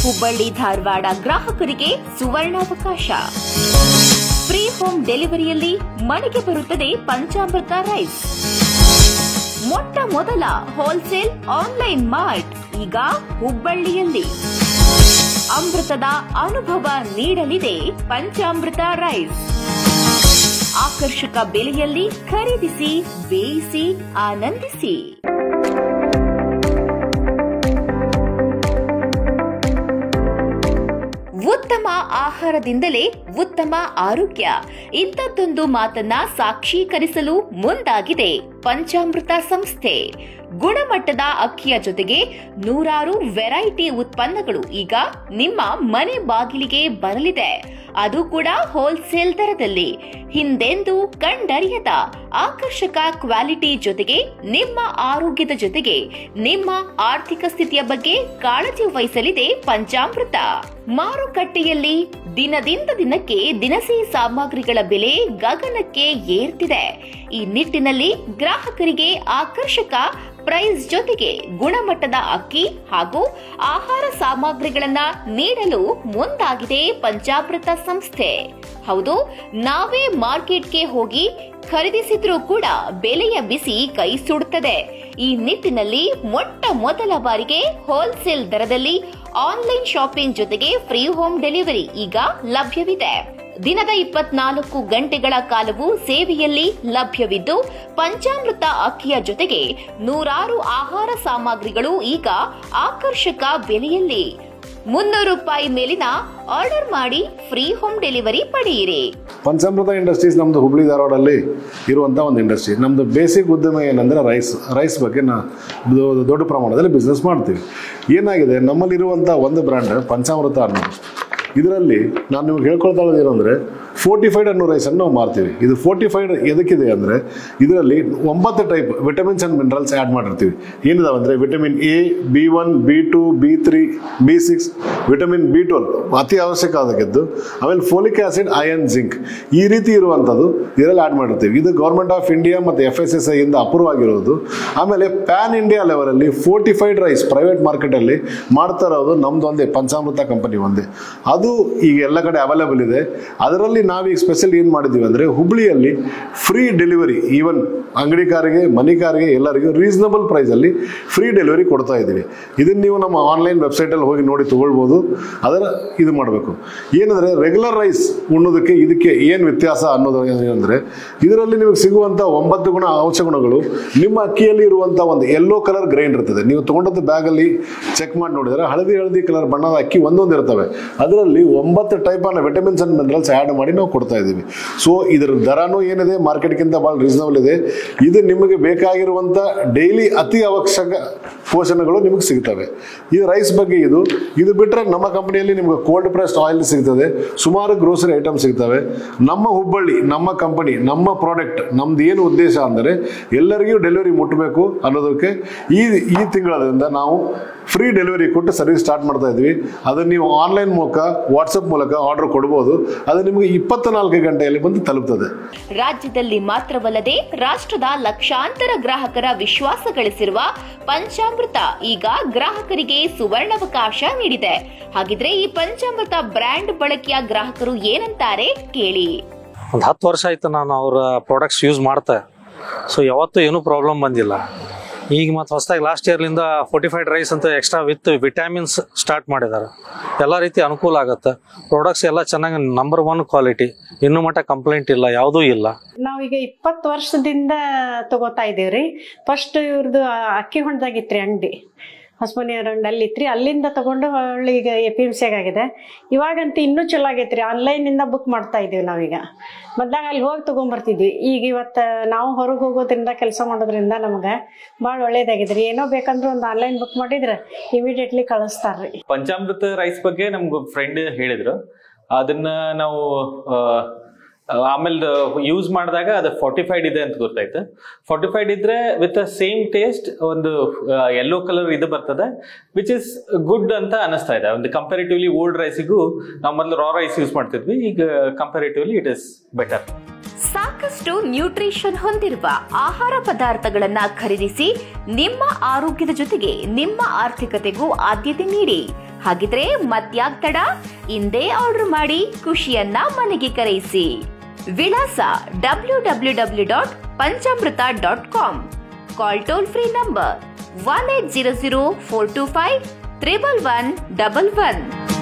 ಹುಬ್ಬಳ್ಳಿ ಧಾರವಾಡ ಗ್ರಾಹಕರಿಗೆ ಸುವರ್ಣಾವಕಾಶ free home ಡೆಲಿವರಿಯಲ್ಲಿ ಮನೆಗೆ ಬರುತ್ತದೆ ಪಂಚಾಮೃತ ರೈಸ್ ಮೊಟ್ಟ ಮೊದಲ ಹೋಲ್ಸೇಲ್ ಆನ್ಲೈನ್ ಮಾರ್ಟ್ ಈಗ ಹುಬ್ಬಳ್ಳಿಯಲ್ಲಿ ಅಮೃತದ ಅನುಭವ ನೀಡಲಿದೆ ಪಂಚಾಮೃತ ರೈಸ್ ಆಕರ್ಷಕ ಬೆಲೆಯಲ್ಲಿ ಖರೀದಿಸಿ ಬೇಯಿಸಿ ಆನಂದಿಸಿ ಉತ್ತಮ ಆಹಾರದಿಂದಲೇ ಉತ್ತಮ ಆರೋಗ್ಯ ಇಂಥದ್ದೊಂದು ಮಾತನ್ನ ಸಾಕ್ಷೀಕರಿಸಲು ಮುಂದಾಗಿದೆ ಪಂಚಾಮೃತ ಸಂಸ್ಥೆ ಗುಣಮಟ್ಟದ ಅಕ್ಕಿಯ ಜೊತೆಗೆ ನೂರಾರು ವೆರೈಟಿ ಉತ್ಪನ್ನಗಳು ಈಗ ನಿಮ್ಮ ಮನೆ ಬಾಗಿಲಿಗೆ ಬರಲಿದೆ ಅದು ಕೂಡ ಹೋಲ್ಸೇಲ್ ದರದಲ್ಲಿ ಹಿಂದೆಂದೂ ಕಂಡರಿಯದ ಆಕರ್ಷಕ ಕ್ವಾಲಿಟಿ ಜೊತೆಗೆ ನಿಮ್ಮ ಆರೋಗ್ಯದ ಜೊತೆಗೆ ನಿಮ್ಮ ಆರ್ಥಿಕ ಸ್ಥಿತಿಯ ಬಗ್ಗೆ ಕಾಳಜಿ ವಹಿಸಲಿದೆ ಪಂಚಾಮೃತ ಮಾರುಕಟ್ಟೆಯಲ್ಲಿ ದಿನದಿಂದ ದಿನಕ್ಕೆ ದಿನಸಿ ಸಾಮಗ್ರಿಗಳ ಬೆಲೆ ಗಗನಕ್ಕೆ ಏರ್ತಿದೆ ಈ ನಿಟ್ಟಿನಲ್ಲಿ ಗ್ರಾಹಕರಿಗೆ ಆಕರ್ಷಕ ಪ್ರೈಸ್ ಜೊತೆಗೆ ಗುಣಮಟ್ಟದ ಅಕ್ಕಿ ಹಾಗೂ ಆಹಾರ ಸಾಮಗ್ರಿಗಳನ್ನ ನೀಡಲು ಮುಂದಾಗಿದೆ ಪಂಚಾಮೃತ ಸಂಸ್ಥೆ ಹೌದು ನಾವೇ ಮಾರ್ಕೆಟ್ಗೆ ಹೋಗಿ ಖರೀದಿಸಿದ್ರೂ ಕೂಡ ಬೆಲೆಯ ಬಿಸಿ ಕೈ ಸುಡುತ್ತದೆ ಈ ನಿಟ್ಟಿನಲ್ಲಿ ಮೊಟ್ಟ ಮೊದಲ ಬಾರಿಗೆ ಹೋಲ್ಸೇಲ್ ದರದಲ್ಲಿ ಆನ್ಲೈನ್ ಶಾಪಿಂಗ್ ಜೊತೆಗೆ ಫ್ರೀ ಹೋಮ್ ಡೆಲಿವರಿ ಈಗ ಲಭ್ಯವಿದೆ ದಿನದ ಇಪ್ಪತ್ನಾಲ್ಕು ಗಂಟೆಗಳ ಕಾಲವು ಸೇವೆಯಲ್ಲಿ ಲಭ್ಯವಿದ್ದು ಪಂಚಾಮೃತ ಅಕ್ಕಿಯ ಜೊತೆಗೆ ನೂರಾರು ಆಹಾರ ಸಾಮಗ್ರಿಗಳು ಈಗ ಆಕರ್ಷಕ ಬೆಲೆಯಲ್ಲಿ ಮುನ್ನೂರು ರೂಪಾಯಿ ಮೇಲಿನ ಆರ್ಡರ್ ಮಾಡಿ ಫ್ರೀ ಹೋಮ್ ಡೆಲಿವರಿ ಪಡೆಯಿರಿ ಪಂಚಾಮೃತ ಇಂಡಸ್ಟ್ರೀಸ್ ನಮ್ಮದು ಹುಬ್ಳಿ ಧಾರವಾಡಲ್ಲಿ ಇರುವಂಥ ಒಂದು ಇಂಡಸ್ಟ್ರಿ ನಮ್ಮದು ಬೇಸಿಕ್ ಉದ್ಯಮ ಏನಂದರೆ ರೈಸ್ ರೈಸ್ ಬಗ್ಗೆ ನಾ ದೊ- ದೊಡ್ಡ ಪ್ರಮಾಣದಲ್ಲಿ ಬಿಸ್ನೆಸ್ ಮಾಡ್ತೀವಿ ಏನಾಗಿದೆ ನಮ್ಮಲ್ಲಿರುವಂಥ ಒಂದು ಬ್ರ್ಯಾಂಡ್ ಪಂಚಾಮೃತ ಅನ್ನೋದು ಇದರಲ್ಲಿ ನಾನು ನಿಮ್ಗೆ ಹೇಳ್ಕೊಳ್ತಾ ಇರೋದು ಏನು ಅಂದರೆ ಫೋರ್ಟಿಫೈಡ್ ಅನ್ನೋ ರೈಸನ್ನು ನಾವು ಮಾರ್ತೀವಿ ಇದು ಫೋರ್ಟಿಫೈಡ್ ಎದಕ್ಕಿದೆ ಅಂದರೆ ಇದರಲ್ಲಿ ಒಂಬತ್ತು type vitamins and minerals add ಮಾಡಿರ್ತೀವಿ ಏನಿದಾವೆ ಅಂದರೆ vitamin A B one B two B three B six vitamin B twelve ಅತಿ ಅವಶ್ಯಕ ಅದಕ್ಕಿದ್ದು ಆಮೇಲೆ ಫೋಲಿಕ್ ಆಸಿಡ್ ಐರನ್ ಜಿಂಕ್ ಈ ರೀತಿ ಇರುವಂಥದ್ದು ಇದರಲ್ಲಿ ಆ್ಯಡ್ ಮಾಡಿರ್ತೀವಿ ಇದು ಗೌರ್ಮೆಂಟ್ ಆಫ್ ಇಂಡಿಯಾ ಮತ್ತು ಎಫ್ ಎಸ್ ಎಸ್ ಐಯಿಂದ ಅಪ್ರೂವ್ ಆಗಿರೋದು ಆಮೇಲೆ ಪ್ಯಾನ್ ಇಂಡಿಯಾ ಲೆವೆಲಲ್ಲಿ ಫೋರ್ಟಿಫೈಡ್ ರೈಸ್ ಪ್ರೈವೇಟ್ ಮಾರ್ಕೆಟಲ್ಲಿ ಮಾಡ್ತಾ ಇರೋದು ನಮ್ದು ಒಂದೇ ಪಂಚಾಮೃತ ಕಂಪನಿ ಒಂದೇ ಅದು ಈಗ ಎಲ್ಲ ಕಡೆ ಅವೈಲೇಬಲ್ ಇದೆ ಅದರಲ್ಲಿ ನಾವೀಗ ಸ್ಪೆಷಲ್ ಏನು ಮಾಡಿದ್ದೀವಿ ಅಂದರೆ ಹುಬ್ಳಿಯಲ್ಲಿ ಫ್ರೀ ಡೆಲಿವರಿ ಈವನ್ ಅಂಗಡಿಕಾರಿಗೆ ಮನಿಕಾರಿಗೆ ಎಲ್ಲರಿಗೂ ರೀಸನಬಲ್ ಪ್ರೈಸಲ್ಲಿ ಫ್ರೀ ಡೆಲಿವರಿ ಕೊಡ್ತಾ ಇದ್ದೀವಿ ಇದನ್ನು ನೀವು ನಮ್ಮ ಆನ್ಲೈನ್ ವೆಬ್ಸೈಟಲ್ಲಿ ಹೋಗಿ ನೋಡಿ ತೊಗೊಳ್ಬೋದು ಅದರ ಇದು ಮಾಡಬೇಕು ಏನಂದರೆ ರೆಗ್ಯುಲರ್ ರೈಸ್ ಉಣ್ಣೋದಕ್ಕೆ ಇದಕ್ಕೆ ಏನು ವ್ಯತ್ಯಾಸ ಅನ್ನೋದು ಏನಂದರೆ ಇದರಲ್ಲಿ ನಿಮಗೆ ಸಿಗುವಂಥ ಒಂಬತ್ತು ಗುಣ ಅಂಶ ಗುಣಗಳು ನಿಮ್ಮ ಅಕ್ಕಿಯಲ್ಲಿ ಇರುವಂಥ ಒಂದು ಯೆಲ್ಲೋ ಕಲರ್ ಗ್ರೈನ್ ಇರ್ತದೆ ನೀವು ತೊಗೊಂಡದ್ದು ಬ್ಯಾಗಲ್ಲಿ ಚೆಕ್ ಮಾಡಿ ನೋಡಿದರೆ ಹಳದಿ ಹಳದಿ ಕಲರ್ ಬಣ್ಣದ ಅಕ್ಕಿ ಒಂದೊಂದು ಇರ್ತವೆ ಅದರಲ್ಲಿ ಒಂಬತ್ತು ಟೈಪ್ ಆನ ವಿಟಮಿನ್ಸ್ ಅಂಡ್ ಮಿನರಲ್ಸ್ ಆ್ಯಡ್ ಮಾಡಿ ನಾವು ಕೊಡ್ತಾ ಇದ್ದೀವಿ ಸೊ ಇದರ ದರನೂ ಏನಿದೆ ಮಾರ್ಕೆಟ್ಗಿಂತ ಭಾಳ ರೀಸನಬಲ್ ಇದೆ ಇದು ನಿಮಗೆ ಬೇಕಾಗಿರುವಂಥ ಡೈಲಿ ಅತಿ ಅವಶ್ಯಕ ಪೋಷಣಗಳು ನಿಮಗೆ ಸಿಗ್ತವೆ ಇದು ರೈಸ್ ಬಗ್ಗೆ ಇದು ಇದು ಬಿಟ್ಟರೆ ನಮ್ಮ ಕಂಪನಿಯಲ್ಲಿ ನಿಮಗೆ ಕೋಲ್ಡ್ ಪ್ರೆಸ್ಡ್ ಆಯಿಲ್ ಸಿಗ್ತದೆ ಸುಮಾರು ಗ್ರೋಸರಿ ಐಟಮ್ ಸಿಗ್ತವೆ ನಮ್ಮ ಹುಬ್ಬಳ್ಳಿ ನಮ್ಮ ಕಂಪನಿ ನಮ್ಮ ಪ್ರಾಡಕ್ಟ್ ನಮ್ದು ಏನು ಉದ್ದೇಶ ಅಂದರೆ ಎಲ್ಲರಿಗೂ ಡೆಲಿವರಿ ಮುಟ್ಟಬೇಕು ಅನ್ನೋದಕ್ಕೆ ಈ ಈ ತಿಂಗಳದಿಂದ ನಾವು ಫ್ರೀ ಡೆಲಿವರಿ ಕೊಟ್ಟು ಸರ್ವಿಸ್ ಸ್ಟಾರ್ಟ್ ಮಾಡ್ತಾ ಇದ್ವಿ ಅದನ್ನು ನೀವು ಆನ್ಲೈನ್ ಮೂಲಕ ವಾಟ್ಸಪ್ ಮೂಲಕ ಆರ್ಡರ್ ಕೊಡ್ಬೋದು ಅದು ನಿಮಗೆ ಇಪ್ಪತ್ನಾಲ್ಕು ಗಂಟೆಯಲ್ಲಿ ಬಂದು ತಲುಪ್ತದೆ ರಾಜ್ಯದಲ್ಲಿ ಮಾತ್ರವಲ್ಲದೆ ರಾಷ್ಟ್ರದ ಲಕ್ಷಾಂತರ ಗ್ರಾಹಕರ ವಿಶ್ವಾಸ ಗಳಿಸಿರುವ ಪಂಚಾಮೃತ ಈಗ ಗ್ರಾಹಕರಿಗೆ ಸುವರ್ಣಾವಕಾಶ ನೀಡಿದೆ ಹಾಗಿದ್ರೆ ಈ ಪಂಚಾಮೃತ ಬ್ರ್ಯಾಂಡ್ ಬಳಕೆಯ ಗ್ರಾಹಕರು ಏನಂತಾರೆ ಕೇಳಿ ಒಂದು ಹತ್ತು ವರ್ಷ ಆಯ್ತು ನಾನು ಅವರ ಪ್ರಾಡಕ್ಟ್ಸ್ ಯೂಸ್ ಮಾಡ್ತಾ ಸೊ ಯಾವತ್ತೂ ಏನೂ ಪ್ರಾಬ್ಲಮ್ ಬಂದಿಲ್ಲ ಈಗ ಮತ್ತು ಹೊಸದಾಗಿ ಲಾಸ್ಟ್ ಇಯರ್ಲಿಂದ ಫೋರ್ಟಿಫೈಡ್ ರೈಸ್ ಅಂತ ಎಕ್ಸ್ಟ್ರಾ ವಿತ್ ವಿಟಾಮಿನ್ಸ್ ಸ್ಟಾರ್ಟ್ ಮಾಡಿದ್ದಾರೆ ಎಲ್ಲ ರೀತಿ ಅನುಕೂಲ ಆಗುತ್ತೆ ಪ್ರಾಡಕ್ಟ್ಸ್ ಎಲ್ಲ ಚೆನ್ನಾಗಿ ನಂಬರ್ ಒನ್ ಕ್ವಾಲಿಟಿ ಇನ್ನೂ ಮಟ್ಟ ಕಂಪ್ಲೇಂಟ್ ಇಲ್ಲ ಯಾವುದೂ ಇಲ್ಲ ನಾವೀಗ ಇಪ್ಪತ್ತು ವರ್ಷದಿಂದ ತಗೋತಾ ಇದೀವ್ರಿ ಫಸ್ಟ್ ಇವ್ರದ್ದು ಅಕ್ಕಿ ಹೊಂಡದಾಗಿತ್ರಿ ಅಂಗಡಿ ಹೊಸಮನಿ ರಂಡ್ ಅಲ್ಲಿ ಇತ್ರಿ ಅಲ್ಲಿಂದ ತಗೊಂಡು ಹೊಳ್ಳಿ ಈಗ ಎ ಪಿ ಎಮ್ ಸಿ ಆಗಿದೆ ಇವಾಗಂತೂ ಇನ್ನೂ ಚಲೋ ಆಗೈತ್ರಿ ಆನ್ಲೈನಿಂದ ಬುಕ್ ಮಾಡ್ತಾ ಇದೀವಿ ನಾವೀಗ ಮೊದ್ಲಾಗ ಅಲ್ಲಿ ಹೋಗಿ ತೊಗೊಂಬರ್ತಿದ್ವಿ ಈಗ ಇವತ್ತು ನಾವು ಹೊರಗೆ ಹೋಗೋದ್ರಿಂದ ಕೆಲಸ ಮಾಡೋದ್ರಿಂದ ನಮ್ಗೆ ಭಾಳ ಒಳ್ಳೇದಾಗಿದ್ರಿ ಏನೋ ಬೇಕಂದ್ರೆ ಒಂದು ಆನ್ಲೈನ್ ಬುಕ್ ಮಾಡಿದ್ರೆ ಇಮಿಡಿಯೇಟ್ಲಿ ಕಳಿಸ್ತಾರ್ರಿ ಪಂಚಾಮೃತ ರೈಸ್ ಬಗ್ಗೆ ನಮ್ಗೆ ಫ್ರೆಂಡ್ ಹೇಳಿದ್ರು ಅದನ್ನ ನಾವು ಆ, ಆಮೇಲೆ ಯೂಸ್ ಮಾಡಿದಾಗ ಅದು ಫಾರ್ಟಿಫೈಡ್ ಇದೆ ಅಂತ ಗೊತ್ತಾಯ್ತು ಫಾರ್ಟಿಫೈಡ್ ಇದ್ರೆ ವಿತ್ ಸೇಮ್ ಟೇಸ್ಟ್ ಒಂದು ಯೆಲ್ಲೋ ಕಲರ್ ಇದು ಬರ್ತದೆ ವಿಚ್ ಇಸ್ ಗುಡ್ ಅಂತ ಅನಿಸ್ತಾ ಇದೆ ಒಂದು ಕಂಪ್ಯಾರಿಟಿವ್ಲಿ ಓಲ್ಡ್ ರೈಸಿಗೂ ನಾವು ಮೊದಲು ರಾ ರೈಸ್ ಯೂಸ್ ಮಾಡ್ತಿದ್ವಿ ಈಗ ಕಂಪ್ಯಾರಿಟಿವ್ಲಿ ಇಟ್ ಇಸ್ ಬೆಟರ್ ಸಾಕಷ್ಟು ನ್ಯೂಟ್ರಿಷನ್ ಹೊಂದಿರುವ ಆಹಾರ ಪದಾರ್ಥಗಳನ್ನ ಖರೀದಿಸಿ ನಿಮ್ಮ ಆರೋಗ್ಯದ ಜೊತೆಗೆ ನಿಮ್ಮ ಆರ್ಥಿಕತೆಗೂ ಆದ್ಯತೆ ನೀಡಿ ಹಾಗಿದ್ರೆ ಮತ್ಯಾಕ್ ತಡ ಇಂದೇ ಆರ್ಡರ್ ಮಾಡಿ ಖುಷಿಯನ್ನ ಮನೆಗೆ ಕರೆಯಿಸಿ ವಿಳಾಸ W W W dot Panchamrita dot com call toll free number one eight zero zero four two five triple one double one